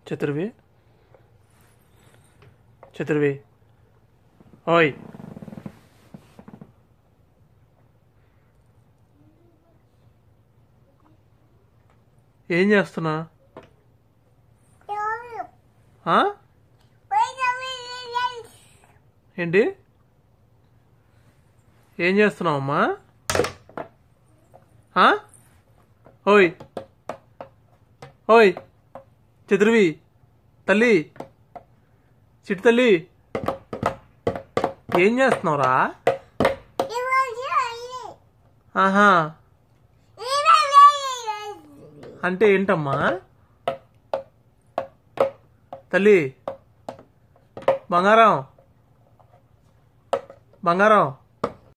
చతుర్వి చతుర్వి ఓయ్ ఏం చేస్తున్నా ఆ? ఏంటి ఏం చేస్తున్నావు అమ్మా ఆ? ఓయ్ ఓయ్ చతుర్వి తల్లి చిట్టు తల్లి ఏం చేస్తున్నావురా ఆహా అంటే ఏంటమ్మా తల్లి బంగారం బంగారం